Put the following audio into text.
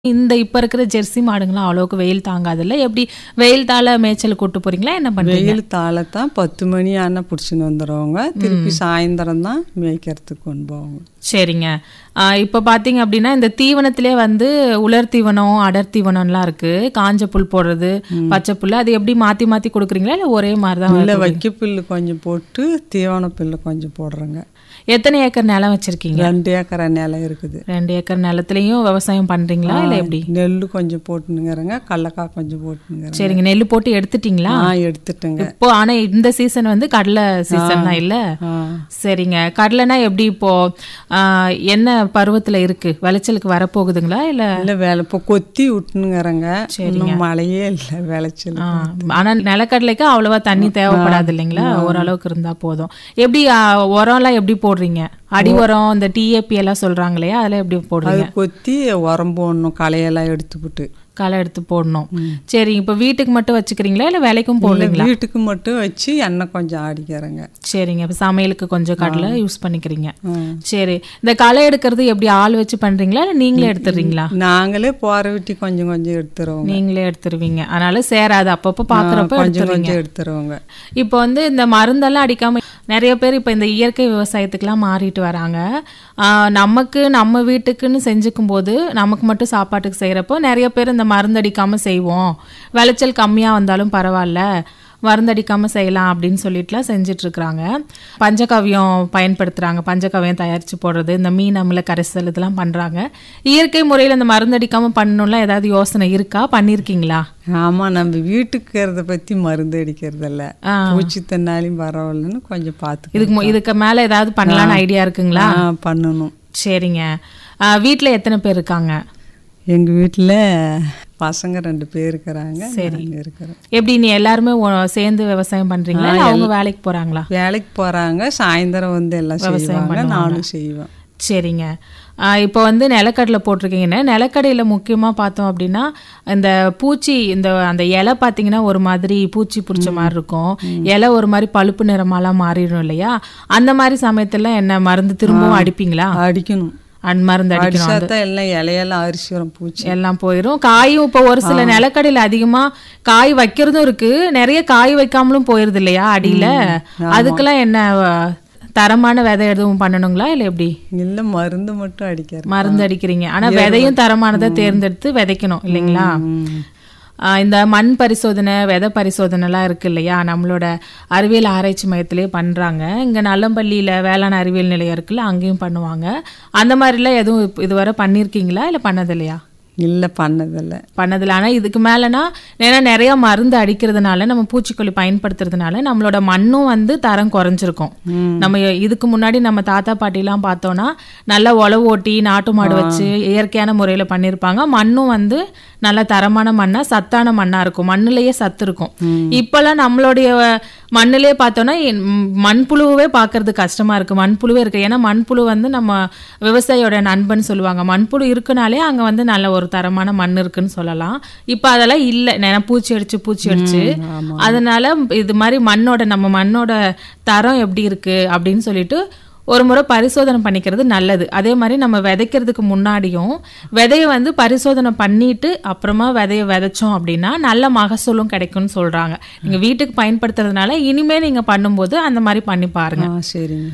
இந்த இப்ப இருக்கிற ஜெர்சி மாடுங்கலாம் அவ்வளவுக்கு வெயில் தாங்காதுல்ல எப்படி வெயில் தாழ மேய்ச்சல் கூட்டு போறீங்களா என்ன பண்றீங்க வெயில் தாளத்தான் பத்து மணி ஆனால் பிடிச்சின்னு வந்துடுவாங்க திருப்பி சாயந்தரம் தான் மேய்க்கிறதுக்கு கொண்டு போவாங்க சரிங்க ஆ, இப்ப பாத்தீங்க அப்படின்னா இந்த தீவனத்திலே வந்து உலர் தீவனம் அடர் தீவனம்லாம் இருக்கு காஞ்ச புல் போடுறது பச்சை புல் அது எப்படி மாத்தி மாத்தி கொடுக்குறீங்களா இல்ல ஒரே மாதிரிதான் இல்லை வைக்க புல்லு கொஞ்சம் போட்டு தீவன புல்லு கொஞ்சம் போடுறோங்க எத்தனை ஏக்கர் நிலம் வச்சிருக்கீங்க ரெண்டு ஏக்கரை நிலம் இருக்குது ரெண்டு ஏக்கர் நிலத்துலயும் விவசாயம் பண்றீங்களா இல்ல எப்படி நெல் கொஞ்சம் போட்டுனுங்கிறங்க கடலக்காய் கொஞ்சம் போட்டுனுங்கிறேங்க சரிங்க நெல் போட்டு எடுத்துட்டீங்களா ஆ எடுத்துட்டேங்க இப்போ ஆனா இந்த சீசன் வந்து கடலை சீசன் தான் இல்ல ஆ சரிங்க கடலைனா எப்படி இப்போ ஆ, என்ன பருவத்துல இருக்கு விளைச்சலுக்கு வரப்போகுதுங்களா இல்ல இல்லை வேலை இப்போ கொத்தி விட்டுனுங்கிறங்க இன்னும் மழையே இல்லை விளைச்சல் ஆ, ஆனா நிலக்கடலைக்கு அவ்வளவா தண்ணி தேவைப்படாது இல்லைங்களா ஓரளவுக்கு இருந்தா போதும் எப்படி ஆ, உரம்லாம் எப்படி போடுறீங்க அடி உரம் இந்த டிஏபி எல்லாம் சொல்றாங்க இல்லையா அதெல்லாம் எப்படி போடுறீங்க அது கொத்தி உரம் போடணும் களையெல்லாம் எடுத்துவிட்டு களை எடுத்து போடணும் சரி இப்போ வீட்டுக்கு மட்டும் வச்சுக்கிறீங்களா இல்ல வேலைக்கும் போடுறீங்களா வீட்டுக்கு மட்டும் வச்சு எண்ணெய் கொஞ்சம் ஆடிக்கிறேங்க சரிங்க இப்போ சமையலுக்கு கொஞ்சம் கடலை யூஸ் பண்ணிக்கிறீங்க ம். சரி இந்த களை எடுக்கிறது எப்படி ஆள் வச்சு பண்றீங்களா இல்ல நீங்களே எடுத்துடுறீங்களா நாங்களே போற விட்டி கொஞ்சம் கொஞ்சம் எடுத்துருவோங்க நீங்களே எடுத்துருவீங்க அதனால சேராது அப்பப்போ பாக்குறப்ப கொஞ்சம் எடுத்துருவீங்க கொஞ்சம் எடுத்துருவோங்க இப்போ வந்து இந்த மருந்தெல்லாம் அடிக்காம நிறைய பேர் இப்போ இந்த இயற்கை விவசாயத்துக்குலாம் மாறிட்டு வராங்க ஆஹ் நமக்கு நம்ம வீட்டுக்குன்னு செஞ்சுக்கும் போது நமக்கு மட்டும் சாப்பாட்டுக்கு செய்யறப்போ நிறைய பேர் இந்த மருந்து அடிக்காம செய்வோம் விளைச்சல் கம்மியா வந்தாலும் பரவாயில்ல மருந்தடிக்காம செய்யலாம் அப்படின்னு சொல்லிட்டுலாம் செஞ்சுட்டு இருக்கிறாங்க பஞ்சகாவியம் பயன்படுத்துறாங்க பஞ்சகாவியம் தயாரிச்சு போடுறது இந்த மீன் அமில கரைசல் இதெல்லாம் பண்றாங்க இயற்கை முறையில் இந்த மருந்தடிக்காம பண்ணணும்லாம் ஏதாவது யோசனை இருக்கா பண்ணிருக்கீங்களா ஆமா நம்ம வீட்டுக்கிறத பத்தி மருந்து அடிக்கிறதில்ல ஆ. பூச்சி தன்னாலையும் பரவாயில்லன்னு கொஞ்சம் பார்த்து இதுக்கு மு- இதுக்கு மேல ஏதாவது பண்ணலாம்னு ஐடியா இருக்குங்களா பண்ணணும் சரிங்க ஆ, வீட்ல எத்தனை பேர் இருக்காங்க எங்க வீட்டுல பசங்க ரெண்டு பேர் இருக்கிறாங்க நாங்க இருக்கிறோம் எப்படி நீ எல்லாருமே ஒ- சேர்ந்து விவசாயம் பண்றீங்களா இல்ல அவங்க வேலைக்கு போறாங்களா வேலைக்கு போறாங்க சாயந்தரம் வந்து எல்லாம் செய்வாங்க நானும் செய்வேன் சரிங்க ஆ, இப்போ வந்து நிலக்கடலை போட்டிருக்கீங்கன்னா நிலக்கடையில முக்கியமா பார்த்தோம் அப்படின்னா இந்த பூச்சி இந்த அந்த இலை பார்த்தீங்கன்னா ஒரு மாதிரி பூச்சி பிடிச்ச மாதிரி இருக்கும் இலை ஒரு மாதிரி பழுப்பு நிறமாலாம் மாறிடும் இல்லையா அந்த மாதிரி சமயத்துல என்ன மருந்து திரும்பவும் அடிப்பீங்களா அடிக்கணும் அன் மருந்து அடிக்கணும் அடிச்சாதான் எல்லாம் இலையெல்லாம் அரிசி வரும் பூச்சி எல்லாம் போயிடும் காயும் இப்போ ஒரு சில நிலக்கடையில அதிகமா காய் வைக்கிறதும் இருக்கு நிறைய காய் வைக்காமலும் போயிருது இல்லையா அடியில அதுக்கெல்லாம் என்ன அஹ், தரமான விதை எதுவும் பண்ணணுங்களா இல்ல எப்படி இல்ல மருந்து மட்டும் அடிக்கிறது மருந்து அடிக்கிறீங்க ஆனா விதையும் தரமானதை தேர்ந்தெடுத்து விதைக்கணும் இல்லைங்களா ம். ஆஹ் இந்த மண் பரிசோதனை விதை பரிசோதனைலாம் இருக்கு இல்லையா நம்மளோட அறிவியல் ஆராய்ச்சி மையத்திலே பண்றாங்க இங்க நல்லம்பள்ளியில வேளாண் அறிவியல் நிலையம் இருக்குல்ல அங்கேயும் பண்ணுவாங்க அந்த மாதிரிலாம் எதுவும் இப்ப இதுவரை பண்ணியிருக்கீங்களா இல்ல பண்ணதில்லையா இல்ல பண்ணதில்ல பண்ணதில்ல ஆனா இதுக்கு மேலனா ஏன்னா நிறைய மருந்து அடிக்கிறதுனால நம்ம பூச்சிக்கொல்லி பயன்படுத்துறதுனால நம்மளோட மண்ணும் வந்து தரம் குறைஞ்சிருக்கும் நம்ம இதுக்கு முன்னாடி நம்ம தாத்தா பாட்டிலாம் பார்த்தோம்னா நல்லா உழவு ஓட்டி நாட்டு மாடு வச்சு இயற்கையான முறையில பண்ணியிருப்பாங்க மண்ணும் வந்து நல்ல தரமான மண்ணா சத்தான மண்ணா இருக்கும் மண்ணுலயே சத்து இருக்கும் இப்பெல்லாம் நம்மளுடைய மண்ணுலயே பார்த்தோம்னா என்- ம், மண்புழுவே பார்க்கிறது கஷ்டமா இருக்கு மண்புழுவே இருக்கு ஏன்னா மண்புழு வந்து நம்ம விவசாயியோட நண்பன் சொல்லுவாங்க மண்புழு இருக்குனாலே அங்க வந்து நல்ல ஒரு தரமான மண் இருக்குன்னு சொல்லலாம் இப்ப அதெல்லாம் இல்ல நேரம் பூச்சி அடிச்சு பூச்சி அடிச்சு அதனால இது மாதிரி மண்ணோட நம்ம மண்ணோட தரம் எப்படி இருக்கு அப்படின்னு சொல்லிட்டு ஒரு முறை பரிசோதனை பண்ணிக்கிறது நல்லது அதே மாதிரி நம்ம விதைக்கிறதுக்கு முன்னாடியும் விதைய வந்து பரிசோதனை பண்ணிட்டு அப்புறமா விதைய விதைச்சோம் அப்படின்னா நல்ல மகசூலும் கிடைக்கும்னு சொல்றாங்க நீங்க வீட்டுக்கு பயன்படுத்துறதுனால இனிமே நீங்க பண்ணும்போது அந்த மாதிரி பண்ணி பாருங்க ஆ சரிங்க